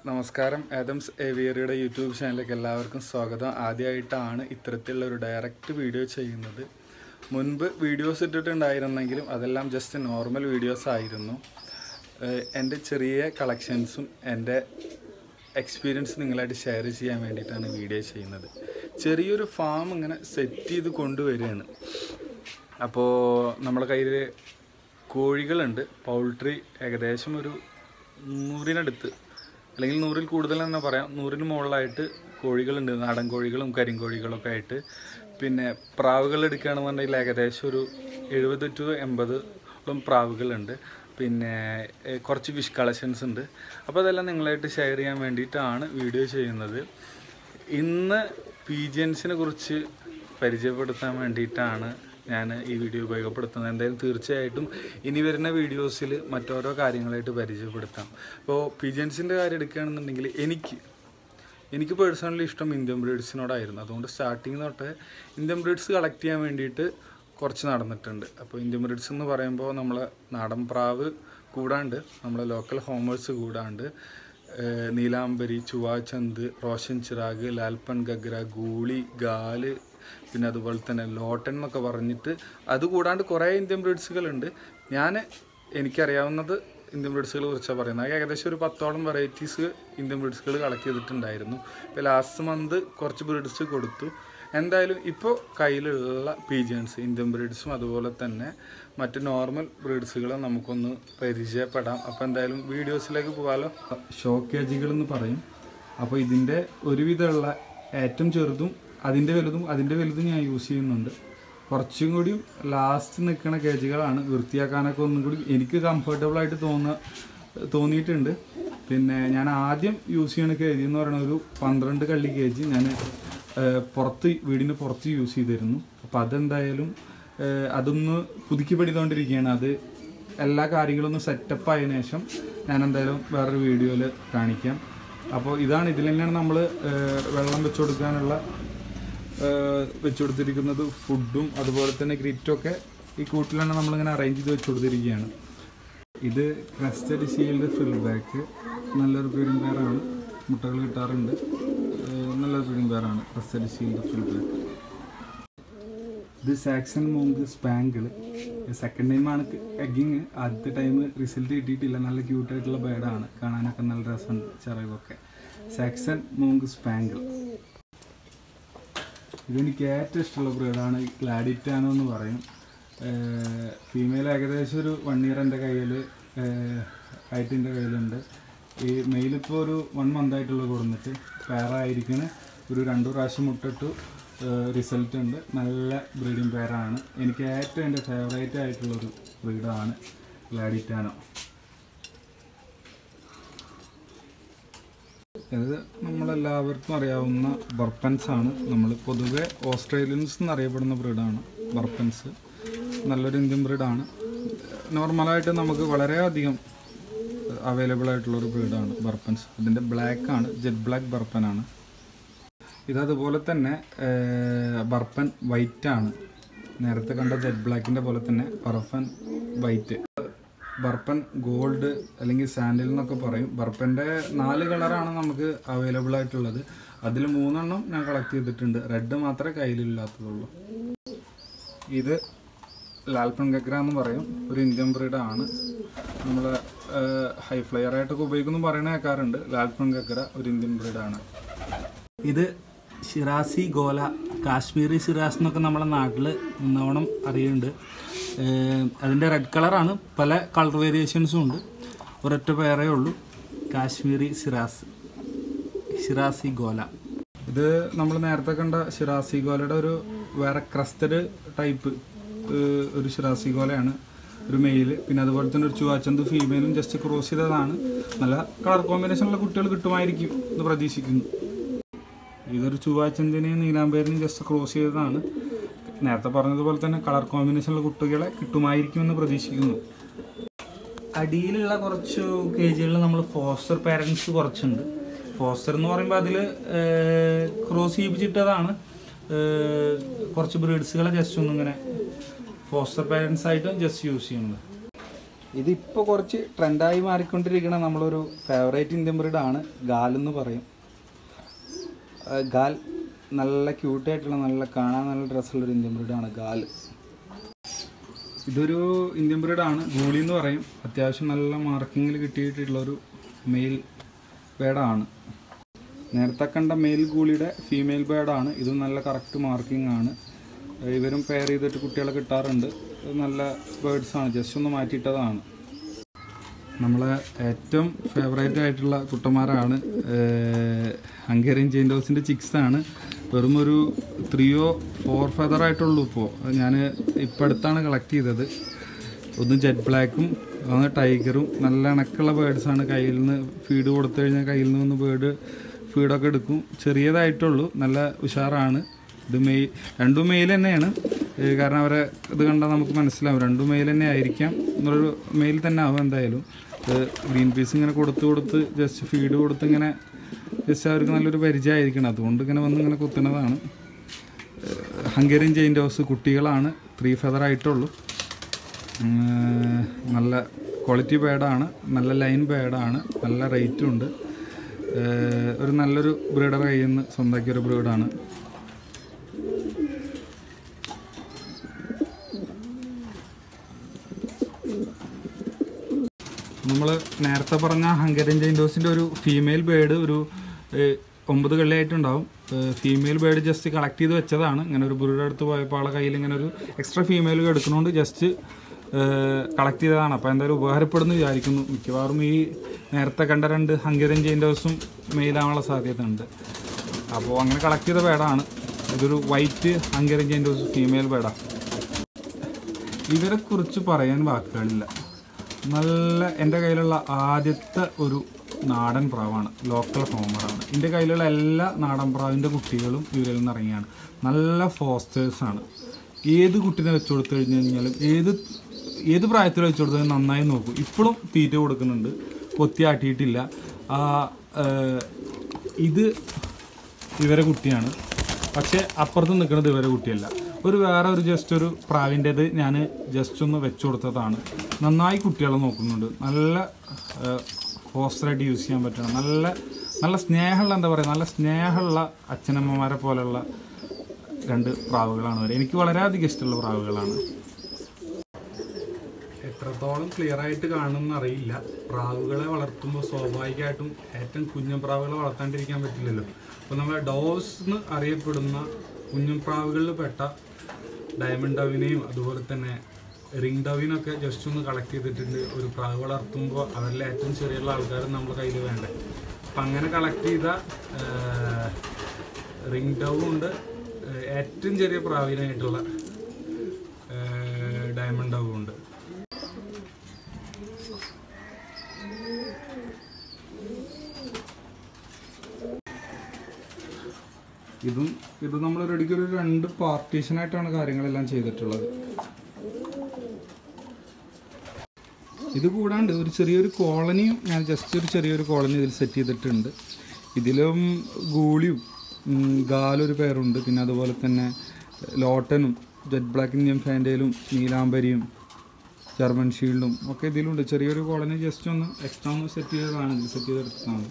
നമസ്കാരം Adams ഏവിയറിയുടെ YouTube ചാനലിലേക്ക് എല്ലാവർക്കും സ്വാഗതം ആദ്യമായിട്ടാണ് ഇത്തരത്തിലുള്ള ഒരു ഡയറക്റ്റ് വീഡിയോ ചെയ്യുന്നത് മുൻപ് വീഡിയോസ് ഇട്ടിട്ടുണ്ടായിരുന്നെങ്കിലും അതെല്ലാം ജസ്റ്റ് നോർമൽ വീഡിയോസ് ആയിരുന്നു ഏഹ് എൻ്റെ ചെറിയ കളക്ഷൻസും എൻ്റെ എക്സ്പീരിയൻസ് നിങ്ങളായിട്ട് ഷെയർ ചെയ്യാൻ വേണ്ടിയിട്ടാണ് വീഡിയോ ചെയ്യുന്നത് ചെറിയൊരു ഫാം ഇങ്ങനെ സെറ്റ് ചെയ്ത് കൊണ്ടുവരികയാണ് അപ്പോൾ നമ്മുടെ കയ്യിൽ കോഴികളുണ്ട് പൗൾട്രി ഏകദേശം ഒരു നൂറിനടുത്ത് അല്ലെങ്കിൽ നൂറിൽ കൂടുതൽ തന്നെ പറയാം നൂറിന് മുകളിലായിട്ട് കോഴികളുണ്ട് നാടൻ കോഴികളും കരിങ്കോഴികളൊക്കെ ആയിട്ട് പിന്നെ പ്രാവുകൾ എടുക്കുകയാണെന്നുണ്ടെങ്കിൽ ഏകദേശം ഒരു എഴുപത് ടു എൺപതോളം പ്രാവുകളുണ്ട് പിന്നെ ഏഹ്, കുറച്ച് ഫിഷ് കളക്ഷൻസ് ഉണ്ട് അപ്പോൾ അതെല്ലാം നിങ്ങളായിട്ട് ഷെയർ ചെയ്യാൻ വേണ്ടിയിട്ടാണ് വീഡിയോ ചെയ്യുന്നത് ഇന്ന് പീജിയൻസിനെ കുറിച്ച് പരിചയപ്പെടുത്താൻ വേണ്ടിയിട്ടാണ് ഞാൻ ഈ വീഡിയോ ഉപയോഗപ്പെടുത്തുന്നത് എന്തായാലും തീർച്ചയായിട്ടും ഇനി വരുന്ന വീഡിയോസിൽ മറ്റോരോ കാര്യങ്ങളായിട്ട് പരിചയപ്പെടുത്താം അപ്പോൾ പീജിയൻസിൻ്റെ കാര്യം എടുക്കുകയാണെന്നുണ്ടെങ്കിൽ എനിക്ക് എനിക്ക് പേഴ്സണലി ഇഷ്ടം ഇന്ത്യൻ ബ്രീഡ്സിനോടായിരുന്നു അതുകൊണ്ട് സ്റ്റാർട്ടിങ് തൊട്ട് ഇന്ത്യൻ ബ്രീഡ്സ് കളക്ട് ചെയ്യാൻ വേണ്ടിയിട്ട് കുറച്ച് നടന്നിട്ടുണ്ട് അപ്പോൾ ഇന്ത്യൻ ബ്രീഡ്സ് എന്ന് പറയുമ്പോൾ നമ്മളെ നാടൻ പ്രാവ് കൂടാണ്ട് നമ്മളെ ലോക്കൽ ഹോമേഴ്സ് കൂടാണ്ട് ഏഹ് നീലാംബരി ചുവാചന്ത് റോഷൻ ചിറാഗ് ലാൽപ്പൻ ഗഗ്ര ഗൂളി ഗാല് പിന്നെ അതുപോലെ തന്നെ ലോട്ടൻ എന്നൊക്കെ പറഞ്ഞിട്ട് അത് കൂടാണ്ട് കുറേ ഇന്ത്യൻ ബ്രീഡ്സുകളുണ്ട് ഞാൻ എനിക്കറിയാവുന്നത് ഇന്ത്യൻ ബ്രീഡ്സുകളെ കുറിച്ചാണ് പറയുന്നത് ഏകദേശം ഒരു പത്തോളം വെറൈറ്റീസ് ഇന്ത്യൻ ബ്രീഡ്സുകൾ കളക്ട് ചെയ്തിട്ടുണ്ടായിരുന്നു ഇപ്പോൾ ലാസ്റ്റ് മന്ത് കുറച്ച് ബ്രീഡ്സ് കൊടുത്തു എന്തായാലും ഇപ്പോൾ കയ്യിലുള്ള പീജിയൻസ് ഇന്ത്യൻ ബ്രീഡ്സും അതുപോലെ തന്നെ മറ്റ് നോർമൽ ബ്രീഡ്സുകളെ നമുക്കൊന്ന് പരിചയപ്പെടാം അപ്പോൾ എന്തായാലും വീഡിയോസിലേക്ക് പോകാമല്ലോ ഷോക്കേജുകൾ എന്ന് പറയും അപ്പോൾ ഇതിൻ്റെ ഒരുവിധമുള്ള ഏറ്റവും ചെറുതും അതിൻ്റെ വലുതും അതിൻ്റെ വലുതും ഞാൻ യൂസ് ചെയ്യുന്നുണ്ട് കുറച്ചും കൂടി ലാസ്റ്റ് നിൽക്കുന്ന കേജുകളാണ് വൃത്തിയാക്കാനൊക്കെ ഒന്നും കൂടി എനിക്ക് കംഫർട്ടബിൾ ആയിട്ട് തോന്നുന്ന തോന്നിയിട്ടുണ്ട് പിന്നെ ഞാൻ ആദ്യം യൂസ് ചെയ്യുന്ന കേജ് എന്ന് പറയുന്നത് ഒരു പന്ത്രണ്ട് കള്ളി കേജ് ഞാൻ ഏഹ്, പുറത്ത് വീടിന് പുറത്ത് യൂസ് ചെയ്തിരുന്നു അപ്പോൾ അതെന്തായാലും ഏഹ്, അതൊന്ന് പുതുക്കി പഠിച്ചുകൊണ്ടിരിക്കുകയാണ് അത് എല്ലാ കാര്യങ്ങളും ഒന്ന് സെറ്റപ്പ് ആയതിനു ശേഷം ഞാൻ എന്തായാലും വേറൊരു വീഡിയോയിൽ കാണിക്കാം അപ്പോൾ ഇതാണ് ഇതിൽ തന്നെയാണ് നമ്മൾ വെള്ളം വെച്ച് കൊടുക്കാനുള്ള വെച്ച് കൊടുത്തിരിക്കുന്നത് ഫുഡും അതുപോലെ തന്നെ ഗ്രിറ്റൊക്കെ ഈ കൂട്ടിലാണ് നമ്മളിങ്ങനെ അറേഞ്ച് ചെയ്ത് വെച്ച് കൊടുത്തിരിക്കുകയാണ് ഇത് ക്രസ്റ്റഡ് ഷീൽഡ് ഫിൽ ബാക്ക് നല്ലൊരു ബ്രീഡിംഗ് പെയറാണ് മുട്ടകൾ കിട്ടാറുണ്ട് ഏഹ് നല്ലൊരു ബ്രീഡിംഗ് പെയറാണ് ക്രസ്റ്റഡ് ഷീൽഡ് ഫിൽ ബാക്ക് ഇത് സാക്സൺ മോങ്ക് സ്പാങ്കിൾ സെക്കൻഡ് ടൈമാണ് എഗ്ഗിങ് ആദ്യത്തെ ടൈം റിസൾട്ട് കിട്ടിയിട്ടില്ല നല്ല ക്യൂട്ടായിട്ടുള്ള ബേഡാണ് കാണാനൊക്കെ നല്ല രസമുണ്ട് ചിറകൊക്കെ സാക്സൺ മോങ്ക് സ്പാങ്കിൾ ഇതെനിക്ക് ഏറ്റവും ഇഷ്ടമുള്ള ബ്രീഡാണ് ഗ്ലാഡിറ്റാനോ എന്ന് പറയും ഫീമെയിൽ ഏകദേശം ഒരു വൺ ഇയർ എൻ്റെ കയ്യിൽ ആയിട്ട് എൻ്റെ കയ്യിലുണ്ട് ഈ മെയിലിപ്പോൾ ഒരു വൺ മന്ത് ആയിട്ടുള്ള കൊടുന്നിട്ട് പേറായിരിക്കണ ഒരു രണ്ടു പ്രാവശ്യം മുട്ടിട്ടു റിസൾട്ട് ഉണ്ട് നല്ല ബ്രീഡിങ് പേരാണ് എനിക്ക് ഏറ്റവും എൻ്റെ ഫേവറേറ്റ് ആയിട്ടുള്ളൊരു ബ്രീഡാണ് ഗ്ലാഡിറ്റാനോ ഇത് നമ്മളെല്ലാവർക്കും അറിയാവുന്ന ബർപ്പൻസ് ആണ് നമ്മൾ പൊതുവെ ഓസ്ട്രേലിയൻസ് എന്നറിയപ്പെടുന്ന ബ്രീഡാണ് ബർപ്പൻസ് നല്ലൊരു ഇന്ത്യൻ ബ്രീഡാണ് നോർമലായിട്ട് നമുക്ക് വളരെയധികം അവൈലബിൾ ആയിട്ടുള്ളൊരു ബ്രീഡാണ് ബർപ്പൻസ് ഇതിൻ്റെ ബ്ലാക്ക് ആണ് ജെറ്റ് ബ്ലാക്ക് ബർപ്പനാണ് ഇതതുപോലെ തന്നെ ഏഹ്, ബർപ്പൻ വൈറ്റ് ആണ് നേരത്തെ കണ്ട ജെറ്റ് ബ്ലാക്കിൻ്റെ പോലെ തന്നെ ബർപ്പൻ വൈറ്റ് ബർപ്പൻ ഗോൾഡ് അല്ലെങ്കിൽ സാൻഡിൽ എന്നൊക്കെ പറയും ബർപ്പൻ്റെ നാല് കളറാണ് നമുക്ക് അവൈലബിൾ ആയിട്ടുള്ളത് അതിൽ മൂന്നെണ്ണം ഞാൻ കളക്ട് ചെയ്തിട്ടുണ്ട് റെഡ് മാത്രമേ കയ്യിലില്ലാത്തതുള്ളൂ ഇത് ലാൽപ്പൻ ഗഗ്ര എന്ന് പറയും ഒരു ഇന്ത്യൻ ബ്രീഡാണ് നമ്മൾ ഹൈ ഫ്ലയർ ആയിട്ടൊക്കെ ഉപയോഗിക്കുന്നു പറയുന്ന കേൾക്കാറുണ്ട് ലാൽപ്പൻ ഗഗ്ര ഒരു ഇന്ത്യൻ ബ്രീഡാണ് ഇത് ഷിറാസി ഗോല കാശ്മീരി സിറാസ് എന്നൊക്കെ നമ്മുടെ നാട്ടിൽ നിന്നോണം അറിയുന്നുണ്ട് ഏഹ് അതിൻ്റെ റെഡ് കളറാണ് പല കളർ വേരിയേഷൻസും ഉണ്ട് ഒരൊറ്റ പേരേ ഉള്ളൂ കാശ്മീരി സിറാസ് ഷിറാസി ഗോല ഇത് നമ്മൾ നേരത്തെ കണ്ട ഷിറാസി ഗോലയുടെ ഒരു വേറെ ക്രസ്റ്റഡ് ടൈപ്പ് ഒരു ഷിറാസി ഗോലയാണ് ഒരു മെയിൽ പിന്നെ അതുപോലെ തന്നെ ഒരു ചുവാച്ചന്ത് ഫീമെയിലും ജസ്റ്റ് ക്രോസ് ചെയ്തതാണ് നല്ല കളർ കോമ്പിനേഷനുള്ള കുട്ടികൾ കിട്ടുമായിരിക്കും എന്ന് പ്രതീക്ഷിക്കുന്നു ഇതൊരു ചുവാച്ചന്തിനെയും നീലാമ്പേരിനെയും ജസ്റ്റ് ക്രോസ് ചെയ്തതാണ് നേരത്തെ പറഞ്ഞതുപോലെ തന്നെ കളർ കോമ്പിനേഷനുള്ള കുട്ടികളെ കിട്ടുമായിരിക്കുമെന്ന് പ്രതീക്ഷിക്കുന്നു അടിയിലുള്ള കുറച്ച് കേജുകൾ നമ്മൾ ഫോസ്റ്റർ പാരൻസ് കുറച്ചുണ്ട് ഫോസ്റ്റർ എന്ന് പറയുമ്പോൾ അതിൽ ക്രോസ് ചെയ്യിപ്പിച്ചിട്ടതാണ് ഏഹ്, കുറച്ച് ബ്രീഡ്സുകളെ ജസ്റ്റ് ഒന്നിങ്ങനെ ഫോസ്റ്റർ പാരൻസ് ആയിട്ട് ജസ്റ്റ് യൂസ് ചെയ്യുന്നത് ഇതിപ്പോൾ കുറച്ച് ട്രെൻഡായി മാറിക്കൊണ്ടിരിക്കുന്ന നമ്മളൊരു ഫേവറേറ്റ് ഇന്ത്യൻ ബ്രീഡാണ് ഗാൽ എന്ന് പറയും ആ, ഗാൽ നല്ല ക്യൂട്ടായിട്ടുള്ള നല്ല കാണാൻ നല്ല ഡ്രസ്സുള്ളൊരു ഇന്ത്യൻ ബ്രീഡാണ് ഗാൽ ഇതൊരു ഇന്ത്യൻ ബ്രീഡാണ് ഗൂളി എന്ന് പറയും അത്യാവശ്യം നല്ല മാർക്കിങ്ങിൽ കിട്ടിയിട്ടുള്ളൊരു മെയിൽ ബേഡാണ് നേരത്തെ കണ്ട മെയിൽ ഗൂളിയുടെ ഫീമെയിൽ ബേഡാണ് ഇത് നല്ല കറക്റ്റ് മാർക്കിംഗ് ആണ് ഇവരും പെയർ ചെയ്തിട്ട് കുട്ടികളെ കിട്ടാറുണ്ട് ഇത് നല്ല ബേഡ്സാണ് ജസ്റ്റ് ഒന്ന് മാറ്റിയിട്ടതാണ് നമ്മളെ ഏറ്റവും ഫേവറേറ്റ് ആയിട്ടുള്ള കുട്ടന്മാരാണ് ഹംഗേറിയൻ ചെയിൻഡോസിൻ്റെ ചിക്സ് ആണ് വെറും ഒരു ത്രീയോ ഫോർ ഫെദർ ആയിട്ടുള്ളൂ ഇപ്പോൾ ഞാൻ ഇപ്പം അടുത്താണ് കളക്ട് ചെയ്തത് ഒന്ന് ജെറ്റ് ബ്ലാക്കും ഒന്ന് ടൈഗറും നല്ല ഇണക്കുള്ള ബേഡ്സാണ് കയ്യിൽ നിന്ന് ഫീഡ് കൊടുത്തു കഴിഞ്ഞാൽ കയ്യിൽ നിന്ന് വന്ന് ബേഡ് ഫീഡൊക്കെ എടുക്കും ചെറിയതായിട്ടുള്ളൂ നല്ല ഉഷാറാണ് ഇത് മെയ് രണ്ടും മെയിൽ തന്നെയാണ് ഏഹ് കാരണം അവരെ ഇത് കണ്ടാൽ നമുക്ക് മനസ്സിലാവും രണ്ടും മെയിൽ തന്നെ ആയിരിക്കാം എന്നൊരു മെയിൽ തന്നെ ആവും എന്തായാലും ഇത് ഗ്രീൻ പീസ് ഇങ്ങനെ കൊടുത്ത് കൊടുത്ത് ജസ്റ്റ് ഫീഡ് കൊടുത്ത് ഇങ്ങനെ ജസ്റ്റ് അവർക്ക് നല്ലൊരു പരിചയമായിരിക്കണം അതുകൊണ്ട് ഇങ്ങനെ വന്ന് ഇങ്ങനെ കുത്തുന്നതാണ് ഹംഗേറിയൻ ജെയിൻ്റ് ഹൗസ് കുട്ടികളാണ് ത്രീ ഫെദർ ആയിട്ടുള്ളൂ ഉം, നല്ല ക്വാളിറ്റി ബേഡാണ് നല്ല ലൈൻ ബേഡാണ് നല്ല റേറ്റും ഉണ്ട് ഏഹ് ഒരു നല്ലൊരു ബ്രീഡർ കയ്യിൽ നിന്ന് സ്വന്തമാക്കിയ ഒരു ബ്രീഡാണ് നമ്മൾ നേരത്തെ പറഞ്ഞ ഹംഗറിയൻ ജൈൻഡോസിൻ്റെ ഒരു ഫീമെയിൽ ബേഡ് ഒരു ഏഹ്, ഒമ്പത് കള്ളിയായിട്ടുണ്ടാവും ഫീമെയിൽ ബേഡ് ജസ്റ്റ് കളക്ട് ചെയ്ത് വെച്ചതാണ് ഇങ്ങനെ ഒരു ബ്രീഡ് എടുത്ത് പോയപ്പോൾ ആളെ കയ്യിൽ ഇങ്ങനെ ഒരു എക്സ്ട്രാ ഫീമെയിൽ എടുക്കുന്നതുകൊണ്ട് ജസ്റ്റ് കളക്ട് ചെയ്തതാണ് അപ്പോൾ എന്തായാലും ഉപകാരപ്പെടുന്നു വിചാരിക്കുന്നു മിക്കവാറും ഈ നേരത്തെ കണ്ട രണ്ട് ഹംഗറിയൻ ജൈൻഡോസും മെയിലാവാനുള്ള സാധ്യത ഉണ്ട് അപ്പോൾ അങ്ങനെ കളക്ട് ചെയ്ത ബേഡാണ് ഇതൊരു വൈറ്റ് ഹംഗറിയൻ ജൈൻഡോസ് ഫീമെയിൽ ബേഡാണ് ഇവരെ കുറിച്ച് പറയാൻ വാക്കുകളില്ല നല്ല എൻ്റെ കയ്യിലുള്ള ആദ്യത്തെ ഒരു നാടൻ പ്രാവാണ് ലോക്കൽ ഫോമറാണ് എൻ്റെ കയ്യിലുള്ള എല്ലാ നാടൻ പ്രാവിൻ്റെ കുട്ടികളും ഇവരിൽ നിന്ന് ഇറങ്ങിയാണ് നല്ല ഫോസ്റ്റേഴ്സാണ് ഏത് കുട്ടീനെ വെച്ച് കൊടുത്തു കഴിഞ്ഞ് കഴിഞ്ഞാലും ഏത് ഏത് പ്രായത്തിൽ വെച്ച് കൊടുത്താലും നന്നായി നോക്കും ഇപ്പോഴും തീറ്റ കൊടുക്കുന്നുണ്ട് കൊത്തിയാട്ടിയിട്ടില്ല ആ, ഏഹ്, ഇത് ഇവരെ കുട്ടിയാണ് പക്ഷേ അപ്പുറത്ത് നിൽക്കുന്നത് ഇവരെ കുട്ടിയല്ല ഒരു വേറെ ഒരു ജസ്റ്റ് ഒരു പ്രാവിൻ്റെത് ഞാൻ ജസ്റ്റ് ഒന്ന് വെച്ചു കൊടുത്തതാണ് നന്നായി കുട്ടികളെ നോക്കുന്നുണ്ട് നല്ല ഫോസ്റ്ററായിട്ട് യൂസ് ചെയ്യാൻ പറ്റണം നല്ല നല്ല സ്നേഹമുള്ള എന്താ പറയുക നല്ല സ്നേഹമുള്ള അച്ഛനമ്മമാരെ പോലെയുള്ള രണ്ട് പ്രാവുകളാണ് അവർ എനിക്ക് വളരെയധികം ഇഷ്ടമുള്ള പ്രാവുകളാണ് എത്രത്തോളം ക്ലിയർ ആയിട്ട് കാണുമെന്ന് അറിയില്ല പ്രാവുകളെ വളർത്തുമ്പോൾ സ്വാഭാവികമായിട്ടും ഏറ്റവും കുഞ്ഞൻ പ്രാവുകളെ വളർത്താണ്ടിരിക്കാൻ പറ്റില്ലല്ലോ അപ്പോൾ നമ്മളെ ഡോസ് എന്ന് അറിയപ്പെടുന്ന കുഞ്ഞൻ പ്രാവുകളിൽ പെട്ട ഡയമണ്ട് ഡവിനെയും അതുപോലെ തന്നെ റിംഗ് ഡവിനൊക്കെ ജസ്റ്റ് ഒന്ന് കളക്ട് ചെയ്തിട്ടുണ്ട് ഒരു പ്രാവ് വളർത്തുമ്പോൾ അവരിലെ ഏറ്റവും ചെറിയുള്ള ആൾക്കാരും നമ്മുടെ കയ്യിൽ വേണ്ടേ അപ്പം അങ്ങനെ കളക്ട് ചെയ്ത റിംഗ് ഡവും ഉണ്ട് ഏഹ് ഏറ്റവും ചെറിയ പ്രാവിനായിട്ടുള്ള ഡയമണ്ട് ഡവും ഉണ്ട് ഇതും ഇത് നമ്മൾ റെഡിക്ക് ഒരു രണ്ട് പാർട്ടീഷനായിട്ടാണ് കാര്യങ്ങളെല്ലാം ചെയ്തിട്ടുള്ളത് ഇത് കൂടാണ്ട് ഒരു ചെറിയൊരു കോളനിയും ഞാൻ ജസ്റ്റ് ഒരു ചെറിയൊരു കോളനി ഇതിൽ സെറ്റ് ചെയ്തിട്ടുണ്ട് ഇതിലും ഗൂളിയും ഉം, ഗാലൊരു പേരുണ്ട് പിന്നെ അതുപോലെ തന്നെ ലോട്ടനും ജെറ്റ് ബ്ലാക്ക് ഇന്ത്യൻ ഫാൻറ്റയിലും നീലാംബരിയും ജർമ്മൻ ഷീൽഡും ഒക്കെ ഇതിലുണ്ട് ചെറിയൊരു കോളനി ജസ്റ്റ് ഒന്ന് എക്സ്ട്രാ ഒന്ന് സെറ്റ് ചെയ്തതാണ് ഇത് സെറ്റ് ചെയ്തെടുത്തതാണ്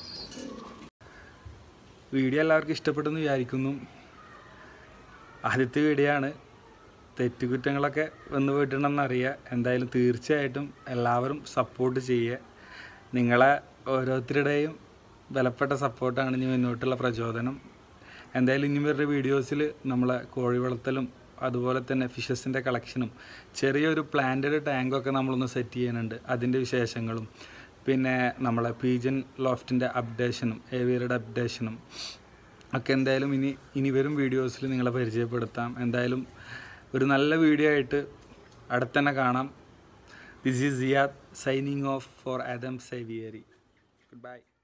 വീഡിയോ എല്ലാവർക്കും ഇഷ്ടപ്പെട്ടെന്ന് വിചാരിക്കുന്നു ആദ്യത്തെ വീഡിയോ ആണ് തെറ്റുകുറ്റങ്ങളൊക്കെ വന്നു പോയിട്ടുണ്ടെന്ന് അറിയാം എന്തായാലും തീർച്ചയായിട്ടും എല്ലാവരും സപ്പോർട്ട് ചെയ്യുക നിങ്ങളെ ഓരോരുത്തരുടെയും വിലപ്പെട്ട സപ്പോർട്ടാണ് ഇനി മുന്നോട്ടുള്ള പ്രചോദനം എന്തായാലും ഇനി വരുന്ന വീഡിയോസിൽ നമ്മളെ കോഴി വളർത്തലും അതുപോലെ തന്നെ ഫിഷസിൻ്റെ കളക്ഷനും ചെറിയൊരു പ്ലാന്റഡ് ടാങ്കൊക്കെ നമ്മളൊന്ന് സെറ്റ് ചെയ്യാനുണ്ട് അതിൻ്റെ വിശേഷങ്ങളും പിന്നെ നമ്മളെ പീജൻ ലോഫ്റ്റിൻ്റെ അപ്ഡേഷനും ഏവിയറുടെ അപ്ഡേഷനും ഒക്കെ എന്തായാലും ഇനി ഇനി വരും വീഡിയോസിൽ നിങ്ങളെ പരിചയപ്പെടുത്താം എന്തായാലും ഒരു നല്ല വീഡിയോ ആയിട്ട് അടുത്തന്നെ കാണാം this is Siyad signing off for Adam സൈവിയറി ഗുഡ് ബൈ